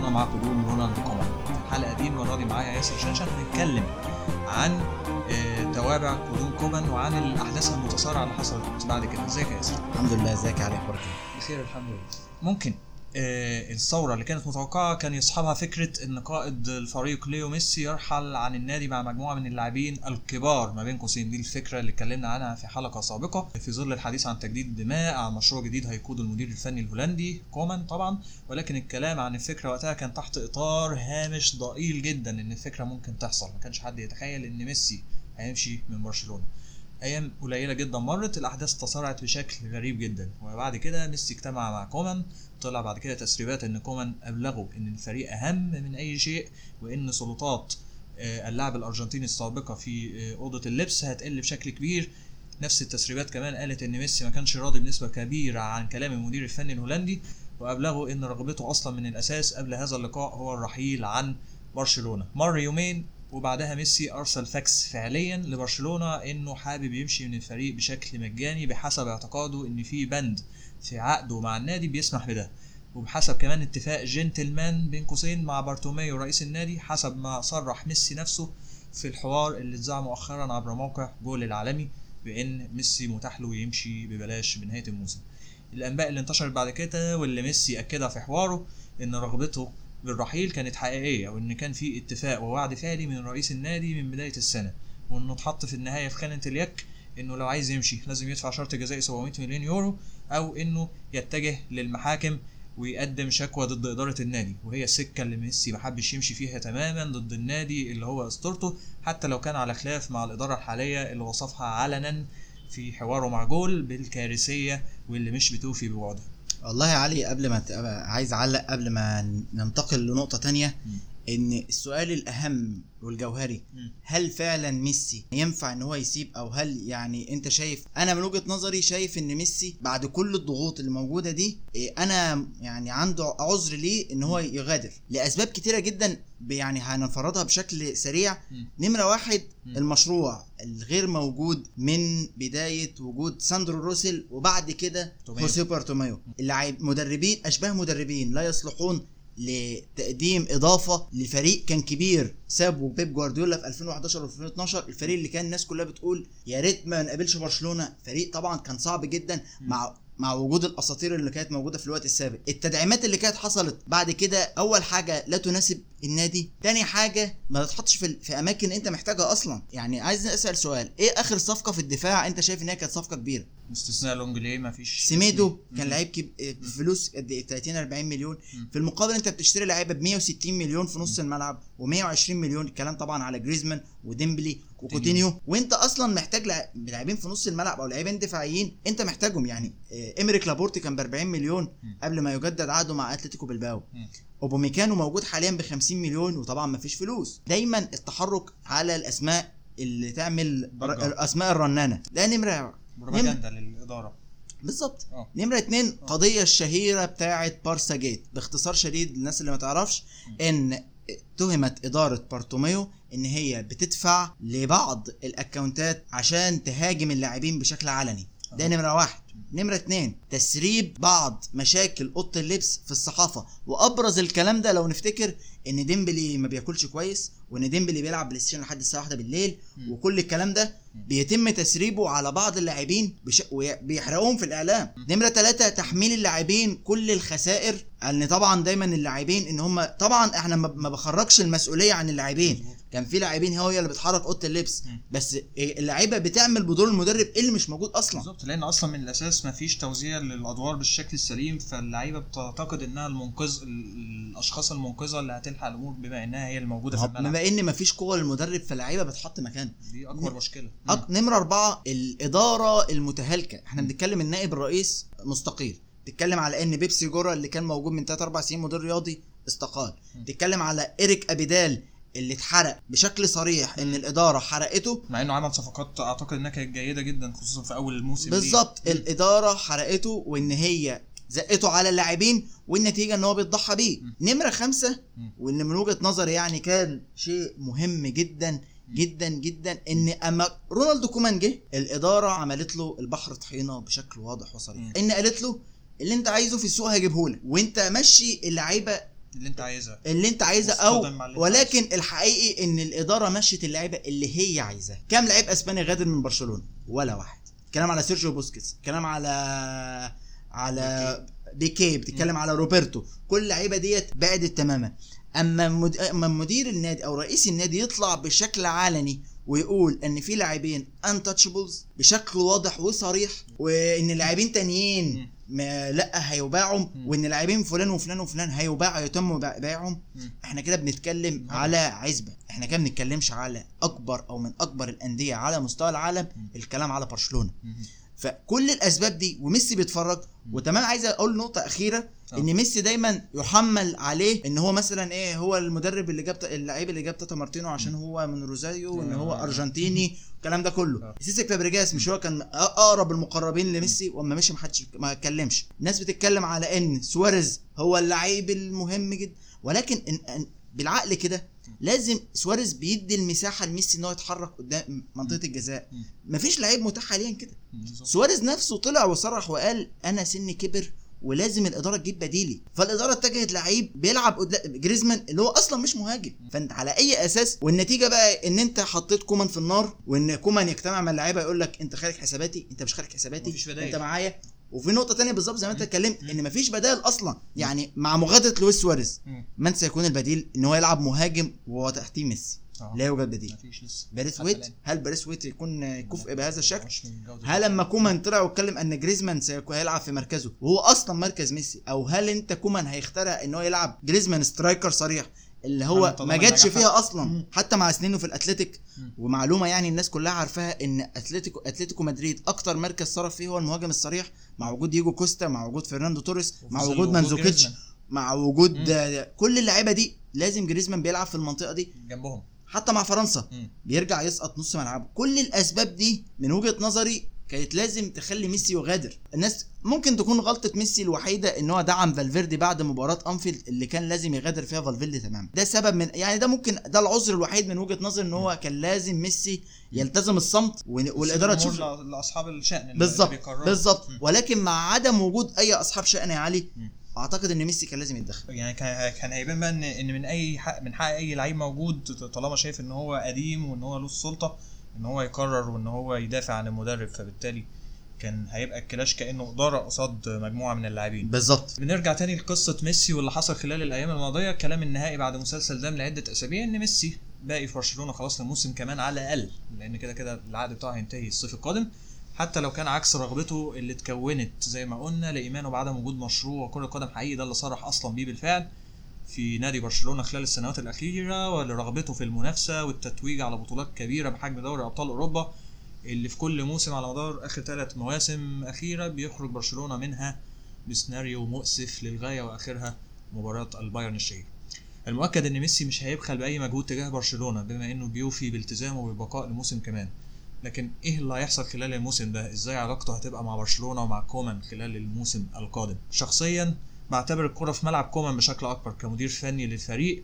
برشلونه مع قدوم رونالد كومان الحلقه دي المره دي معايا ياسر شاشه هنتكلم عن آه، توابع قدوم كومان وعن الاحداث المتسارعه اللي حصلت بعد كده ازيك يا ياسر الحمد لله ازيك يا علي اخبارك ايه؟ بخير الحمد لله ممكن آه، الثورة اللي كانت متوقعة كان يصحبها فكرة إن قائد الفريق ليو ميسي يرحل عن النادي مع مجموعة من اللاعبين الكبار ما بين قوسين دي الفكرة اللي اتكلمنا عنها في حلقة سابقة في ظل الحديث عن تجديد الدماء عن مشروع جديد هيقوده المدير الفني الهولندي كومان طبعا ولكن الكلام عن الفكرة وقتها كان تحت إطار هامش ضئيل جدا إن الفكرة ممكن تحصل ما كانش حد يتخيل إن ميسي هيمشي من برشلونة ايام قليله جدا مرت الاحداث تسارعت بشكل غريب جدا وبعد كده ميسي اجتمع مع كومان طلع بعد كده تسريبات ان كومان ابلغه ان الفريق اهم من اي شيء وان سلطات آه، اللاعب الارجنتيني السابقه في آه، اوضه اللبس هتقل بشكل كبير نفس التسريبات كمان قالت ان ميسي ما كانش راضي بنسبه كبيره عن كلام المدير الفني الهولندي وابلغه ان رغبته اصلا من الاساس قبل هذا اللقاء هو الرحيل عن برشلونه مر يومين وبعدها ميسي ارسل فاكس فعليا لبرشلونه انه حابب يمشي من الفريق بشكل مجاني بحسب اعتقاده ان في بند في عقده مع النادي بيسمح بده وبحسب كمان اتفاق جنتلمان بين قوسين مع بارتوميو رئيس النادي حسب ما صرح ميسي نفسه في الحوار اللي اتذاع مؤخرا عبر موقع جول العالمي بان ميسي متاح له يمشي ببلاش بنهايه الموسم الانباء اللي انتشرت بعد كده واللي ميسي اكدها في حواره ان رغبته بالرحيل كانت حقيقيه وان كان في اتفاق ووعد فعلي من رئيس النادي من بدايه السنه وانه اتحط في النهايه في خانه اليك انه لو عايز يمشي لازم يدفع شرط جزائي 700 مليون يورو او انه يتجه للمحاكم ويقدم شكوى ضد اداره النادي وهي السكه اللي ميسي ما حبش يمشي فيها تماما ضد النادي اللي هو اسطورته حتى لو كان على خلاف مع الاداره الحاليه اللي وصفها علنا في حواره مع جول بالكارثيه واللي مش بتوفي بوعدها والله يا علي قبل ما ت... عايز اعلق قبل ما ننتقل لنقطه تانية مم. ان السؤال الاهم والجوهري مم. هل فعلا ميسي ينفع ان هو يسيب او هل يعني انت شايف انا من وجهه نظري شايف ان ميسي بعد كل الضغوط اللي موجوده دي إيه، انا يعني عنده عذر ليه ان هو يغادر لاسباب كتيره جدا ب- يعني هنفرضها بشكل سريع مم. نمره واحد مم. المشروع الغير موجود من بدايه وجود ساندرو روسيل وبعد كده توميو. خوسيه بارتوميو اللاعب مدربين اشباه مدربين لا يصلحون لتقديم اضافه لفريق كان كبير سابه بيب جوارديولا في 2011 و2012 الفريق اللي كان الناس كلها بتقول يا ريت ما نقابلش برشلونه فريق طبعا كان صعب جدا مع مع وجود الاساطير اللي كانت موجوده في الوقت السابق التدعيمات اللي كانت حصلت بعد كده اول حاجه لا تناسب النادي تاني حاجه ما تتحطش في, في اماكن انت محتاجها اصلا يعني عايز اسال سؤال ايه اخر صفقه في الدفاع انت شايف ان هي كانت صفقه كبيره باستثناء لونجلي ما فيش سيميدو مم. كان لعيب كب... بفلوس قد ايه 30 40 مليون مم. في المقابل انت بتشتري لعيبه ب 160 مليون في نص الملعب و120 مليون الكلام طبعا على جريزمان وديمبلي وكوتينيو وانت اصلا محتاج لع- لاعبين في نص الملعب او لاعبين دفاعيين انت محتاجهم يعني آه، امريك لابورتي كان ب 40 مليون مم. قبل ما يجدد عقده مع اتلتيكو بالباو مم. اوباميكانو موجود حاليا ب 50 مليون وطبعا ما فيش فلوس دايما التحرك على الاسماء اللي تعمل ضجة. الاسماء الرنانه ده نمره بروباجندا للاداره بالظبط اه نمرة اتنين قضية الشهيرة بتاعة بارسا جيت باختصار شديد للناس اللي ما تعرفش ان تهمت إدارة بارتوميو إن هي بتدفع لبعض الأكونتات عشان تهاجم اللاعبين بشكل علني ده آه. نمرة واحد نمرة اتنين تسريب بعض مشاكل أوضة اللبس في الصحافة وأبرز الكلام ده لو نفتكر إن ديمبلي ما بياكلش كويس وإن ديمبلي بيلعب بلاي ستيشن لحد الساعة واحدة بالليل مم. وكل الكلام ده بيتم تسريبه على بعض اللاعبين بش... وبيحرقوهم في الاعلام نمره ثلاثة تحميل اللاعبين كل الخسائر ان طبعا دايما اللاعبين ان هم طبعا احنا ما ما بخرجش المسؤوليه عن اللاعبين مظبوط. كان في لاعبين هي اللي بتحرك اوضه اللبس مم. بس اللعيبه بتعمل بدور المدرب اللي مش موجود اصلا بالظبط لان اصلا من الاساس ما فيش توزيع للادوار بالشكل السليم فاللعيبه بتعتقد انها المنقذ ال- الاشخاص المنقذه اللي هتلحق الامور بما انها هي الموجوده في الملعب بما ان مفيش قوه للمدرب فاللعيبه بتحط مكانه دي اكبر مشكله أك... نمرة أربعة الإدارة المتهالكة احنا بنتكلم النائب الرئيس مستقيل بتتكلم على ان بيبسي جورا اللي كان موجود من 3 4 سنين مدير رياضي استقال م. بتتكلم على إيريك أبيدال اللي اتحرق بشكل صريح ان الإدارة حرقته مع انه عمل صفقات اعتقد انها كانت جيده جدا خصوصا في اول الموسم ليه. بالظبط مم. الإدارة حرقته وان هي زقته على اللاعبين والنتيجة ان هو بيتضحى بيه م. نمرة خمسة مم. واللي من وجهة نظري يعني كان شيء مهم جدا جدا جدا ان اما رونالدو كومان جه الاداره عملت له البحر طحينه بشكل واضح وصريح مم. ان قالت له اللي انت عايزه في السوق هجيبه لك وانت مشي اللعيبه اللي انت عايزها اللي انت عايزها او واصطدم مع اللي انت ولكن الحقيقي ان الاداره مشت اللعيبه اللي هي عايزاها كام لعيب اسباني غادر من برشلونه ولا واحد كلام على سيرجيو بوسكيتس كلام على على بيكي بتتكلم على روبرتو كل اللعيبه ديت بعدت تماما اما مد... اما مدير النادي او رئيس النادي يطلع بشكل علني ويقول ان في لاعبين انتشبلز بشكل واضح وصريح وان لاعبين تانيين ما لا هيباعوا مم. وان لاعبين فلان وفلان وفلان هيباعوا يتم بيع- بيعهم مم. احنا كده بنتكلم مم. على عزبه احنا كده بنتكلمش على اكبر او من اكبر الانديه على مستوى العالم مم. الكلام على برشلونه مم. فكل الاسباب دي وميسي بيتفرج وكمان عايز اقول نقطه اخيره آه. ان ميسي دايما يحمل عليه ان هو مثلا ايه هو المدرب اللي جاب اللعيب اللي جاب تاتا مارتينو عشان هو من روزاريو وان هو آه. ارجنتيني الكلام ده كله آه. سيسك فابريجاس مش هو كان اقرب المقربين لميسي واما مشي ما حدش ما اتكلمش الناس بتتكلم على ان سواريز هو اللعيب المهم جدا ولكن إن إن بالعقل كده لازم سواريز بيدي المساحه لميسي ان هو يتحرك قدام منطقه الجزاء مم. مفيش لعيب متاح حاليا كده بالظبط. سواريز نفسه طلع وصرح وقال انا سني كبر ولازم الاداره تجيب بديلي فالاداره اتجهت لعيب بيلعب قدام جريزمان اللي هو اصلا مش مهاجم فانت على اي اساس والنتيجه بقى ان انت حطيت كومان في النار وان كومان يجتمع مع اللعيبه يقول لك انت خارج حساباتي انت مش خارج حساباتي مفيش بدايل. انت معايا وفي نقطه تانية بالظبط زي ما انت مم. اتكلمت مم. ان مفيش بدائل اصلا يعني مع مغادره لويس سواريز مم. من سيكون البديل ان هو يلعب مهاجم وهو تحتيه ميسي آه. لا يوجد بديل مفيش لسه باريس حتى ويت الآن. هل باريس ويت يكون كفء بهذا الشكل مش من جودة هل لما كومان طلع واتكلم ان جريزمان سيكون هيلعب في مركزه وهو اصلا مركز ميسي او هل انت كومان هيخترع ان هو يلعب جريزمان سترايكر صريح اللي يعني هو طالما ما جاتش النجاح- فيها اصلا مم. حتى مع سنينه في الاتليتيك مم. ومعلومه يعني الناس كلها عارفاها ان اتلتيكو اتلتيكو مدريد اكتر مركز صرف فيه هو المهاجم الصريح مع وجود ديجو كوستا مع وجود فرناندو توريس وفي مع ظل وجود وجود مانزوكيتش جريزمان. مع وجود مم. آه، كل اللعيبه دي لازم جريزمان بيلعب في المنطقه دي جنبهم حتى مع فرنسا مم. بيرجع يسقط نص ملعبه كل الاسباب دي من وجهه نظري كانت لازم تخلي ميسي يغادر الناس ممكن تكون غلطه ميسي الوحيده ان هو دعم فالفيردي بعد مباراه انفيلد اللي كان لازم يغادر فيها فالفيردي تماما ده سبب من يعني ده ممكن ده العذر الوحيد من وجهه نظري ان هو كان لازم ميسي يلتزم الصمت ون- والاداره تشوف الأمور ل- لاصحاب الشان اللي بالظبط بيقرروا. بالظبط مم. ولكن مع عدم وجود اي اصحاب شأن يا علي مم. اعتقد ان ميسي كان لازم يتدخل يعني كان كان هيبان بقى ان ان من اي حق من حق اي لعيب موجود طالما شايف ان هو قديم وان هو له السلطه ان هو يقرر وان هو يدافع عن المدرب فبالتالي كان هيبقى الكلاش كانه اداره قصاد مجموعه من اللاعبين بالظبط بنرجع تاني لقصة ميسي واللي حصل خلال الأيام الماضية الكلام النهائي بعد مسلسل دام لعدة أسابيع إن ميسي باقي في برشلونة خلاص لموسم كمان على الأقل لأن كده كده العقد بتاعه هينتهي الصيف القادم حتى لو كان عكس رغبته اللي اتكونت زي ما قلنا لإيمانه بعدم وجود مشروع كرة قدم حقيقي ده اللي صرح أصلا بيه بالفعل في نادي برشلونة خلال السنوات الأخيرة ولرغبته في المنافسة والتتويج على بطولات كبيرة بحجم دوري أبطال أوروبا اللي في كل موسم على مدار آخر ثلاث مواسم أخيرة بيخرج برشلونة منها بسيناريو مؤسف للغايه واخرها مباراه البايرن الشهير. المؤكد ان ميسي مش هيبخل باي مجهود تجاه برشلونه بما انه بيوفي بالتزامه بالبقاء لموسم كمان. لكن ايه اللي هيحصل خلال الموسم ده؟ ازاي علاقته هتبقى مع برشلونه ومع كومان خلال الموسم القادم؟ شخصيا بعتبر الكرة في ملعب كومان بشكل اكبر كمدير فني للفريق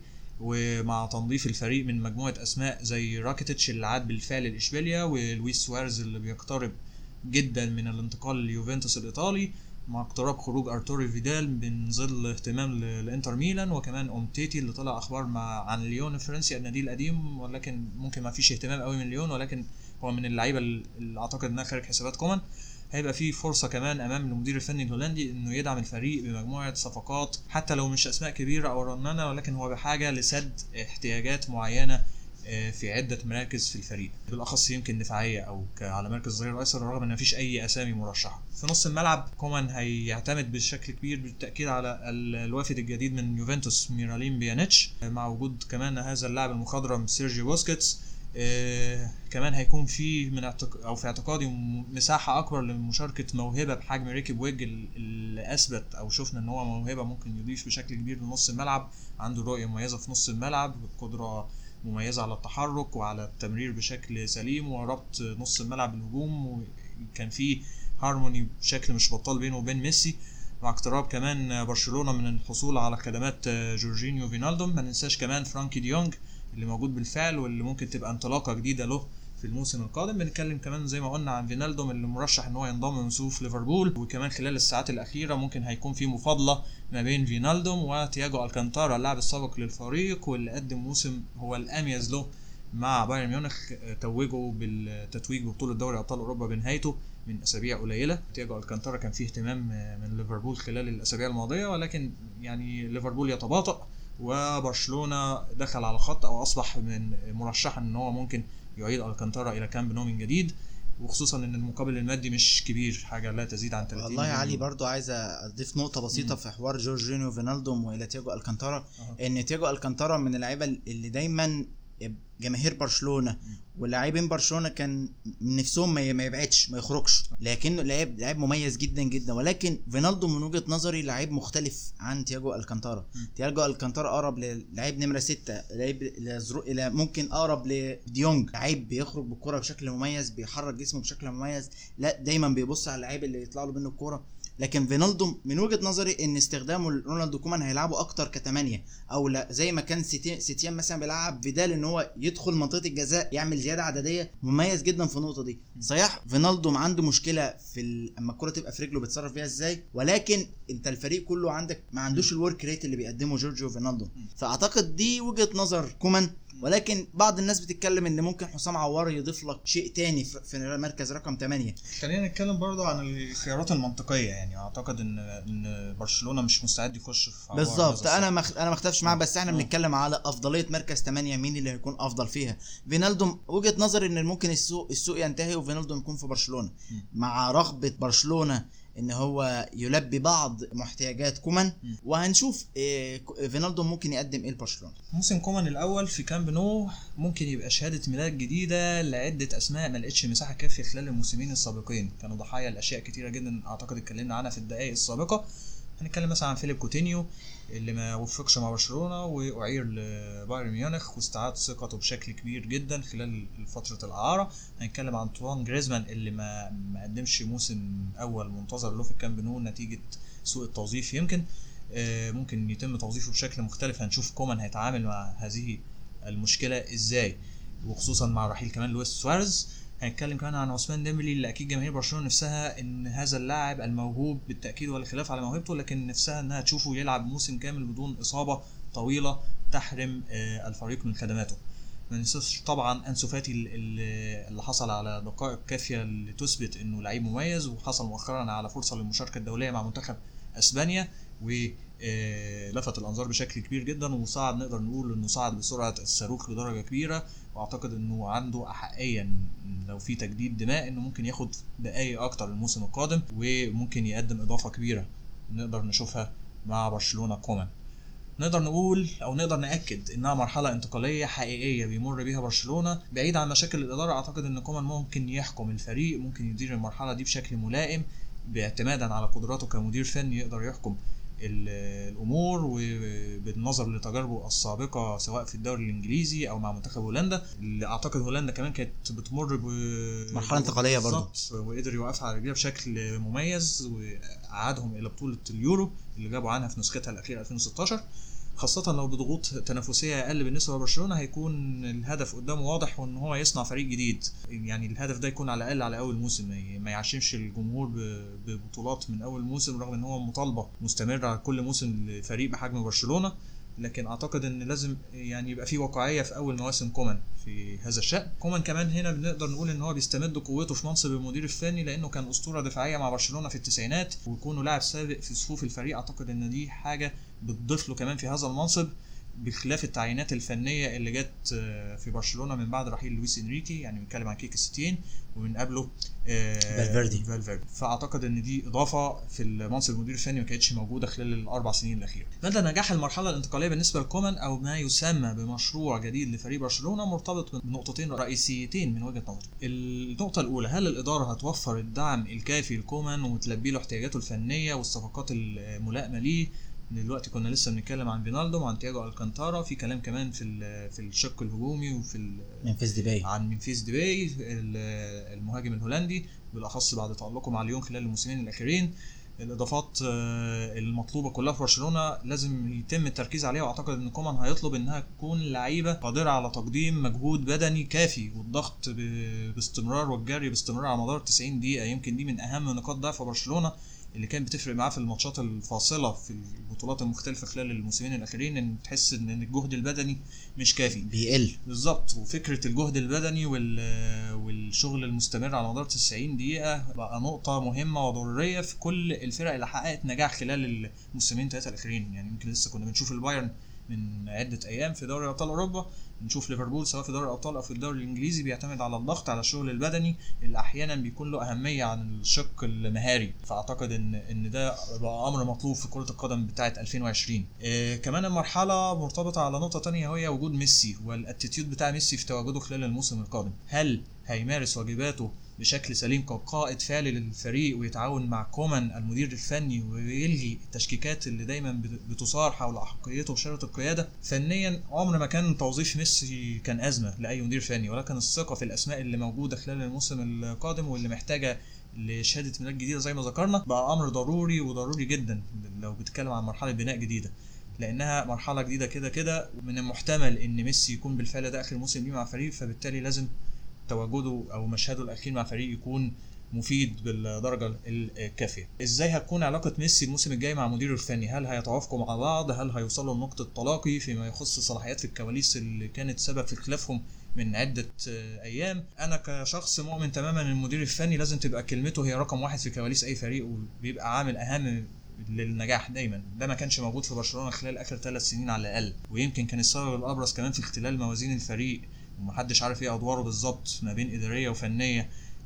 ومع تنظيف الفريق من مجموعه اسماء زي راكيتيتش اللي عاد بالفعل لاشبيليا ولويس سوارز اللي بيقترب جدا من الانتقال ليوفنتوس الايطالي مع اقتراب خروج ارتوري فيدال من ظل اهتمام ل- لانتر ميلان وكمان اومتيتي اللي طلع اخبار مع عن ليون الفرنسي النادي القديم ولكن ممكن ما فيش اهتمام قوي من ليون ولكن هو من اللعيبه اللي اعتقد انها خارج حسابات كومان هيبقى في فرصه كمان امام المدير الفني الهولندي انه يدعم الفريق بمجموعه صفقات حتى لو مش اسماء كبيره او رنانه ولكن هو بحاجه لسد احتياجات معينه آه، في عده مراكز في الفريق بالاخص يمكن دفاعيه او ك- على مركز الظهير الايسر رغم ان مفيش اي اسامي مرشحه في نص الملعب كومان هيعتمد بشكل كبير بالتاكيد على ال- الوافد الجديد من يوفنتوس ميرالين بيانيتش آه، مع وجود كمان هذا اللاعب المخضرم سيرجيو بوسكيتس آه، كمان هيكون في من اعتق... او في اعتقادي م- مساحه اكبر لمشاركه موهبه بحجم ريكي بويج ال- اللي اثبت او شفنا ان هو موهبه ممكن يضيف بشكل كبير لنص الملعب عنده رؤيه مميزه في نص الملعب قدره مميزه على التحرك وعلى التمرير بشكل سليم وربط نص الملعب بالهجوم وكان في هارموني بشكل مش بطال بينه وبين ميسي مع اقتراب كمان برشلونه من الحصول على خدمات جورجينيو فينالدوم ما ننساش كمان فرانكي ديونج اللي موجود بالفعل واللي ممكن تبقى انطلاقه جديده له في الموسم القادم بنتكلم كمان زي ما قلنا عن فينالدوم اللي مرشح ان هو ينضم من صفوف ليفربول وكمان خلال الساعات الاخيره ممكن هيكون في مفاضله ما بين فينالدوم وتياجو الكانتارا اللاعب السابق للفريق واللي قدم موسم هو الاميز له مع بايرن ميونخ توجه بالتتويج ببطوله دوري ابطال اوروبا بنهايته من اسابيع قليله تياجو الكانتارا كان فيه اهتمام من ليفربول خلال الاسابيع الماضيه ولكن يعني ليفربول يتباطأ وبرشلونه دخل على خط او اصبح من مرشحا ان هو ممكن يعيد الكانتارا الى كامب نو من جديد وخصوصا ان المقابل المادي مش كبير حاجه لا تزيد عن 30 والله يا علي برضو عايز اضيف نقطه بسيطه في حوار جورجينيو فينالدوم والى تياجو الكانتارا أه. ان تياجو الكانتارا من اللعيبه اللي دايما جماهير برشلونه ولاعبين برشلونه كان من نفسهم ما ما يبعدش ما يخرجش لكنه لعيب لعيب مميز جدا جدا ولكن فينالدو من وجهه نظري لعيب مختلف عن تياجو الكانتارا تياجو الكانتارا اقرب للعيب نمره ستة لعيب لزرو... الى ممكن اقرب لديونج لعيب بيخرج بالكره بشكل مميز بيحرك جسمه بشكل مميز لا دايما بيبص على اللعيب اللي يطلع له منه الكوره لكن فينالدو من وجهه نظري ان استخدامه لرونالدو كومان هيلعبه اكتر كتمانية او لا زي ما كان سيتيان, سيتيان مثلا بيلعب فيدال ان هو يدخل منطقه الجزاء يعمل زياده عدديه مميز جدا في النقطه دي صحيح فينالدو عنده مشكله في ال... اما الكره تبقى في رجله بيتصرف فيها ازاي ولكن انت الفريق كله عندك ما عندوش الورك ريت اللي بيقدمه جورجيو فينالدو فاعتقد دي وجهه نظر كومان ولكن بعض الناس بتتكلم ان ممكن حسام عوار يضيف لك شيء تاني في مركز رقم 8 خلينا نتكلم برضو عن الخيارات المنطقيه يعني اعتقد ان ان برشلونه مش مستعد يخش في بالظبط انا مخ... انا ما اختلفش معاه بس احنا بنتكلم على افضليه مركز 8 مين اللي هيكون افضل فيها فينالدو وجهه نظري ان ممكن السوق السوق ينتهي وفينالدو يكون في برشلونه مع رغبه برشلونه ان هو يلبي بعض محتاجات كومان وهنشوف إيه فينالدو ممكن يقدم ايه لبرشلونه موسم كومان الاول في كامب نو ممكن يبقى شهاده ميلاد جديده لعده اسماء ما لقتش مساحه كافيه خلال الموسمين السابقين كانوا ضحايا لاشياء كتيره جدا اعتقد اتكلمنا عنها في الدقائق السابقه هنتكلم مثلا عن فيليب كوتينيو اللي ما وفقش مع برشلونه واعير لبايرن ميونخ واستعاد ثقته بشكل كبير جدا خلال فتره الاعاره هنتكلم عن طوان جريزمان اللي ما ما قدمش موسم اول منتظر له في الكامب نو نتيجه سوء التوظيف يمكن ممكن يتم توظيفه بشكل مختلف هنشوف كومان هيتعامل مع هذه المشكله ازاي وخصوصا مع رحيل كمان لويس سواريز هنتكلم كمان عن عثمان ديمبلي اللي اكيد جماهير برشلونه نفسها ان هذا اللاعب الموهوب بالتاكيد ولا خلاف على موهبته لكن نفسها انها تشوفه يلعب موسم كامل بدون اصابه طويله تحرم الفريق من خدماته ما ننساش طبعا انسو فاتي اللي حصل على دقائق كافيه لتثبت انه لعيب مميز وحصل مؤخرا على فرصه للمشاركه الدوليه مع منتخب اسبانيا ولفت الانظار بشكل كبير جدا وصعد نقدر نقول انه صعد بسرعه الصاروخ لدرجه كبيره واعتقد انه عنده احقيه لو في تجديد دماء انه ممكن ياخد دقايق اكتر الموسم القادم وممكن يقدم اضافه كبيره نقدر نشوفها مع برشلونه كومان نقدر نقول او نقدر ناكد انها مرحله انتقاليه حقيقيه بيمر بيها برشلونه بعيد عن مشاكل الاداره اعتقد ان كومان ممكن يحكم الفريق ممكن يدير المرحله دي بشكل ملائم باعتمادا على قدراته كمدير فني يقدر يحكم الامور وبالنظر لتجاربه السابقه سواء في الدوري الانجليزي او مع منتخب هولندا اللي اعتقد هولندا كمان كانت بتمر ب مرحله انتقاليه برضه وقدر يوقفها على رجليها بشكل مميز وقعدهم الى بطوله اليورو اللي جابوا عنها في نسختها الاخيره 2016 خاصة لو بضغوط تنافسية أقل بالنسبة لبرشلونة هيكون الهدف قدامه واضح وإن هو يصنع فريق جديد، يعني الهدف ده يكون على الأقل على أول موسم ما يعشمش الجمهور ببطولات من أول موسم رغم إن هو مطالبة مستمرة على كل موسم لفريق بحجم برشلونة، لكن اعتقد ان لازم يعني يبقى في واقعيه في اول مواسم كومان في هذا الشان كومان كمان هنا بنقدر نقول ان هو بيستمد قوته في منصب المدير الفني لانه كان اسطوره دفاعيه مع برشلونه في التسعينات ويكونه لاعب سابق في صفوف الفريق اعتقد ان دي حاجه بتضيف له كمان في هذا المنصب بخلاف التعيينات الفنيه اللي جت في برشلونه من بعد رحيل لويس انريكي يعني بنتكلم عن كيك ستين ومن قبله فالفيردي فالفيردي فاعتقد ان دي اضافه في المنصب المدير الفني ما كانتش موجوده خلال الاربع سنين الاخيره مدى نجاح المرحله الانتقاليه بالنسبه لكومان او ما يسمى بمشروع جديد لفريق برشلونه مرتبط بنقطتين رئيسيتين من وجهه نظري النقطه الاولى هل الاداره هتوفر الدعم الكافي لكومان وتلبي له احتياجاته الفنيه والصفقات الملائمه ليه دلوقتي كنا لسه بنتكلم عن فينالدو وعن تياجو الكانتارا في كلام كمان في في الشق الهجومي وفي منفيس ديباي عن منفيس ديباي المهاجم الهولندي بالاخص بعد تالقه مع ليون خلال الموسمين الاخيرين الاضافات آه، المطلوبه كلها في برشلونه لازم يتم التركيز عليها واعتقد ان كومان هيطلب انها تكون لعيبه قادره على تقديم مجهود بدني كافي والضغط ب- باستمرار والجري باستمرار على مدار 90 دقيقه يمكن دي من اهم نقاط ضعف برشلونه اللي كانت بتفرق معاه في الماتشات الفاصله في البطولات المختلفه خلال الموسمين الاخيرين ان تحس ان الجهد البدني مش كافي بيقل بالظبط وفكره الجهد البدني وال والشغل المستمر على مدار 90 دقيقه بقى نقطه مهمه وضروريه في كل الفرق اللي حققت نجاح خلال الموسمين ثلاثه الاخيرين يعني يمكن لسه كنا بنشوف البايرن من عده ايام في دوري ابطال اوروبا نشوف ليفربول سواء في دوري الابطال او في الدوري الانجليزي بيعتمد على الضغط على الشغل البدني اللي احيانا بيكون له اهميه عن الشق المهاري فاعتقد ان ان ده بقى امر مطلوب في كره القدم بتاعه 2020 إيه كمان المرحله مرتبطه على نقطه تانية وهي وجود ميسي والاتيتيود بتاع ميسي في تواجده خلال الموسم القادم هل هيمارس واجباته بشكل سليم كقائد فعلي للفريق ويتعاون مع كومان المدير الفني ويلغي التشكيكات اللي دايما بت- بتثار حول احقيته بشاره القياده فنيا عمر ما كان توظيف ميسي كان ازمه لاي مدير فني ولكن الثقه في الاسماء اللي موجوده خلال الموسم القادم واللي محتاجه لشهاده ميلاد جديده زي ما ذكرنا بقى امر ضروري وضروري جدا لو بتتكلم عن مرحله بناء جديده لانها مرحله جديده كده كده ومن المحتمل ان ميسي يكون بالفعل ده اخر موسم ليه مع فريق فبالتالي لازم تواجده او مشهده الاخير مع فريق يكون مفيد بالدرجه الكافيه. ازاي هتكون علاقه ميسي الموسم الجاي مع مديره الفني؟ هل هيتوافقوا مع بعض؟ هل هيوصلوا لنقطه تلاقي فيما يخص صلاحيات في الكواليس اللي كانت سبب في خلافهم من عدة آه، أيام أنا كشخص مؤمن تماما إن المدير الفني لازم تبقى كلمته هي رقم واحد في كواليس أي فريق وبيبقى عامل أهم للنجاح دايما ده ما كانش موجود في برشلونة خلال آخر ثلاث سنين على الأقل ويمكن كان السبب الأبرز كمان في اختلال موازين الفريق ومحدش عارف ايه ادواره بالظبط ما بين اداريه وفنيه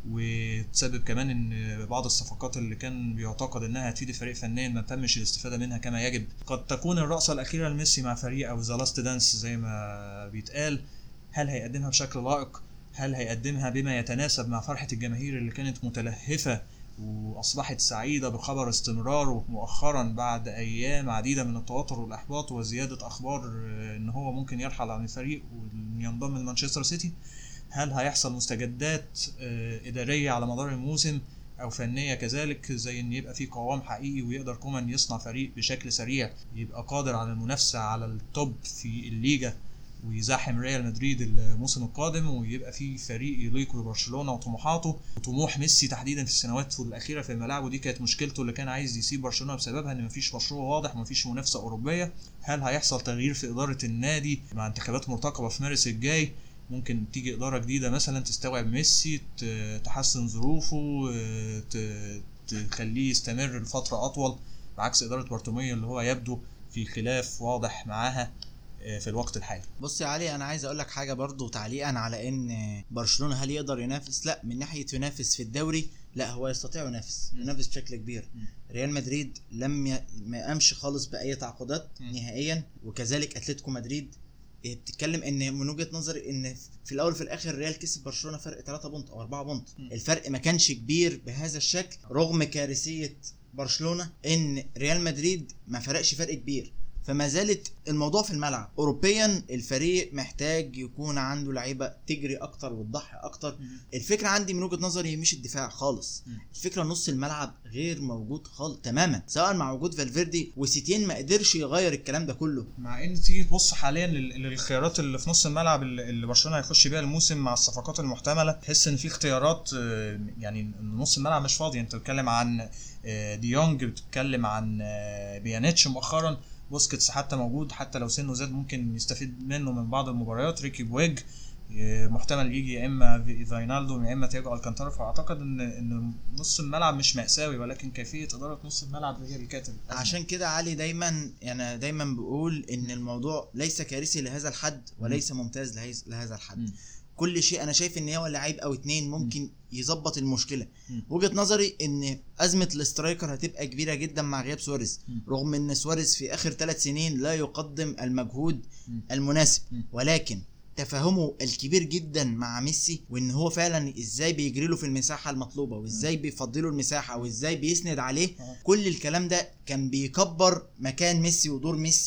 وتسبب كمان ان بعض الصفقات اللي كان بيعتقد انها هتفيد الفريق فنيا ما تمش الاستفاده منها كما يجب قد تكون الرأسة الأخيرة لميسي مع فريق أو ذا لاست دانس زي ما بيتقال هل هيقدمها بشكل لائق هل هيقدمها بما يتناسب مع فرحة الجماهير اللي كانت متلهفة وأصبحت سعيدة بخبر استمراره مؤخرا بعد أيام عديدة من التوتر والإحباط وزيادة أخبار آه، إن هو ممكن يرحل عن الفريق وينضم لمانشستر سيتي هل هيحصل مستجدات آه، إدارية على مدار الموسم أو فنية كذلك زي إن يبقى في قوام حقيقي ويقدر كومان يصنع فريق بشكل سريع يبقى قادر على المنافسة على التوب في الليجا ويزاحم ريال مدريد الموسم القادم ويبقى في فريق يليق ببرشلونه وطموحاته وطموح ميسي تحديدا في السنوات الاخيره في الملاعب ودي كانت مشكلته اللي كان عايز يسيب برشلونه بسببها ان مفيش مشروع واضح ومفيش منافسه اوروبيه هل هيحصل تغيير في اداره النادي مع انتخابات مرتقبه في مارس الجاي ممكن تيجي اداره جديده مثلا تستوعب ميسي ت- تحسن ظروفه آه، ت- تخليه يستمر لفتره اطول بعكس اداره بارتوميو اللي هو يبدو في خلاف واضح معاها آه، في الوقت الحالي بص يا علي انا عايز اقول لك حاجه برضو تعليقا على ان برشلونه هل يقدر ينافس لا من ناحيه ينافس في الدوري لا هو يستطيع ينافس مم. ينافس بشكل كبير مم. ريال مدريد لم ي... ما قامش خالص باي تعاقدات مم. نهائيا وكذلك اتلتيكو مدريد إيه، بتتكلم ان من وجهه نظري ان في الاول وفي الاخر الريال كسب برشلونه فرق 3 بونت او 4 بونت مم. الفرق ما كانش كبير بهذا الشكل رغم كارثيه برشلونه ان ريال مدريد ما فرقش فرق كبير فما زالت الموضوع في الملعب اوروبيا الفريق محتاج يكون عنده لعيبه تجري اكتر وتضحي اكتر الفكره عندي من وجهه نظري مش الدفاع خالص مم. الفكره نص الملعب غير موجود خالص تماما سواء مع وجود فالفيردي وسيتين ما قدرش يغير الكلام ده كله مع ان تيجي تبص حاليا لل- للخيارات اللي في نص الملعب اللي اللي برشلونه هيخش بيها الموسم مع الصفقات المحتمله تحس ان في اختيارات آه، يعني إن نص الملعب مش فاضي انت بتتكلم عن آه، ديونج بتتكلم عن آه، بيانيتش مؤخرا بوسكيتس حتى موجود حتى لو سنه زاد ممكن يستفيد منه من بعض المباريات ريكي بويج آه، محتمل يجي يا اما في- فاينالدو يا اما تياجو الكانتارا فاعتقد ان ان نص الملعب مش ماساوي ولكن كيفيه اداره نص الملعب هي اللي كانت الأزمة. عشان كده علي دايما يعني دايما بقول ان الموضوع ليس كارثي لهذا الحد وليس ممتاز لهيز- لهذا الحد مم. كل شيء انا شايف ان هو لعيب او اتنين ممكن يظبط المشكله مم. وجهه نظري ان ازمه الاسترايكر هتبقى كبيره جدا مع غياب سواريز مم. رغم ان سواريز في اخر ثلاث سنين لا يقدم المجهود مم. المناسب مم. ولكن تفاهمه الكبير جدا مع ميسي وان هو فعلا ازاي بيجري له في المساحه المطلوبه وازاي بيفضله المساحه وازاي بيسند عليه آه. كل الكلام ده كان بيكبر مكان ميسي ودور ميسي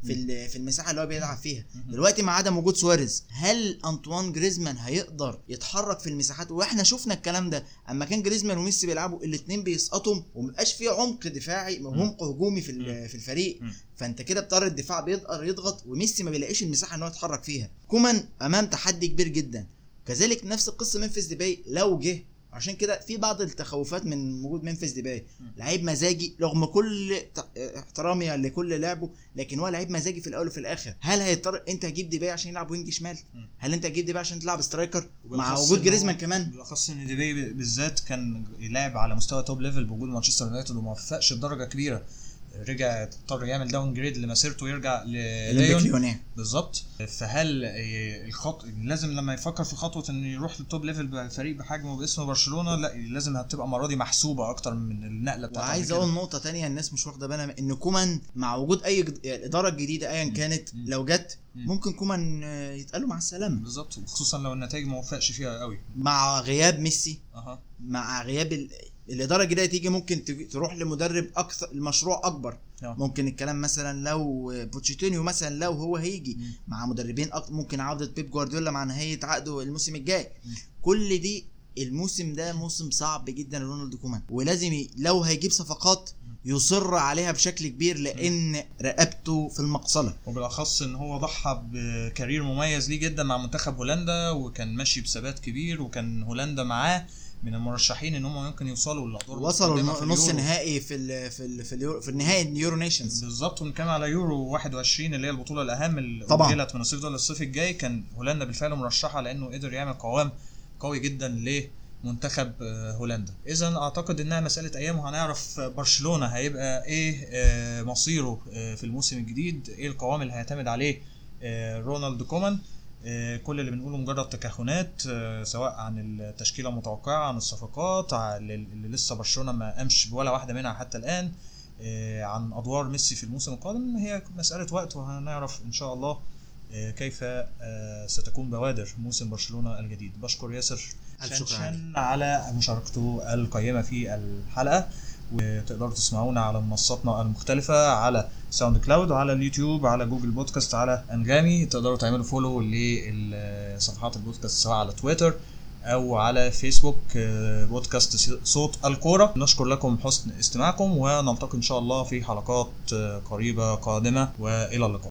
في ال- في المساحه اللي هو بيلعب فيها مهم. دلوقتي مع عدم وجود سواريز هل انطوان جريزمان هيقدر يتحرك في المساحات واحنا شفنا الكلام ده اما كان جريزمان وميسي بيلعبوا الاثنين بيسقطوا ومبقاش في عمق دفاعي عمق هجومي في ال- في الفريق مم. فانت كده بتضطر الدفاع بيقدر يضغط وميسي ما بيلاقيش المساحه ان هو يتحرك فيها كومان امام تحدي كبير جدا كذلك نفس القصه ممفيس ديباي لو جه عشان كده في بعض التخوفات من وجود ممفيس ديباي مم. لعيب مزاجي رغم كل ت- احترامي لكل لعبه لكن هو لعيب مزاجي في الاول وفي الاخر هل هيضطر انت هتجيب ديباي عشان يلعب وينج شمال مم. هل انت هتجيب ديباي عشان تلعب سترايكر مع وبالأخص وجود إن جريزمان هو- كمان بالاخص ان ديبي بالذات كان لاعب على مستوى توب ليفل بوجود مانشستر يونايتد وما وفقش بدرجه كبيره رجع اضطر يعمل داون جريد لمسيرته ويرجع اولمبيك لليون ليونيه بالظبط فهل آه، الخط لازم لما يفكر في خطوه انه يروح للتوب ليفل بفريق بحجمه باسم برشلونه لا لازم هتبقى المره دي محسوبه اكتر من النقله بتاعته وعايز قبل كده. اقول نقطه تانية الناس مش واخده بالها من- ان كومان مع وجود اي جد... الاداره الجديده ايا مم. كانت مم. لو جت مم. ممكن كومان آه، يتقالوا مع السلامه بالظبط وخصوصا لو النتائج ما وفقش فيها قوي مع غياب ميسي اها مع غياب ال... الاداره الجديده تيجي ممكن تج- تروح لمدرب اكثر المشروع اكبر آه. ممكن الكلام مثلا لو بوتشيتينيو مثلا لو هو هيجي مم. مع مدربين أكتر ممكن عوده بيب جوارديولا مع نهايه عقده الموسم الجاي مم. كل دي الموسم ده موسم صعب جدا لرونالد كومان ولازم ي... لو هيجيب صفقات يصر عليها بشكل كبير لان رقبته في المقصله وبالاخص ان هو ضحى بكارير مميز ليه جدا مع منتخب هولندا وكان ماشي بثبات كبير وكان هولندا معاه من المرشحين ان هم ممكن يوصلوا للادوار وصلوا المتقدمة في نص اليورو. نهائي في ال في ال في, اليورو في النهائي اليورو نيشنز بالظبط ونتكلم على يورو 21 اللي هي البطوله الاهم اللي طبعاً. اجلت من الصيف ده للصيف الجاي كان هولندا بالفعل مرشحه لانه قدر يعمل قوام قوي جدا لمنتخب آه، هولندا اذا اعتقد انها مساله ايام وهنعرف برشلونه هيبقى ايه آه، مصيره آه، في الموسم الجديد ايه القوام اللي هيعتمد عليه آه، رونالد كومان آه، كل اللي بنقوله مجرد تكهنات آه، سواء عن التشكيله المتوقعه عن الصفقات عن اللي لسه برشلونه ما قامش بولا واحده منها حتى الان آه، عن ادوار ميسي في الموسم القادم هي مساله وقت وهنعرف ان شاء الله آه، كيف آه، ستكون بوادر موسم برشلونه الجديد بشكر ياسر ألف شكر شان على مشاركته القيمه في الحلقه وتقدروا تسمعونا على منصاتنا المختلفة على ساوند كلاود على اليوتيوب على جوجل بودكاست على انغامي تقدروا تعملوا فولو لصفحات البودكاست سواء على تويتر او على فيسبوك آه، بودكاست صوت الكورة نشكر لكم حسن استماعكم ونلتقي ان شاء الله في حلقات آه، قريبة قادمة والى اللقاء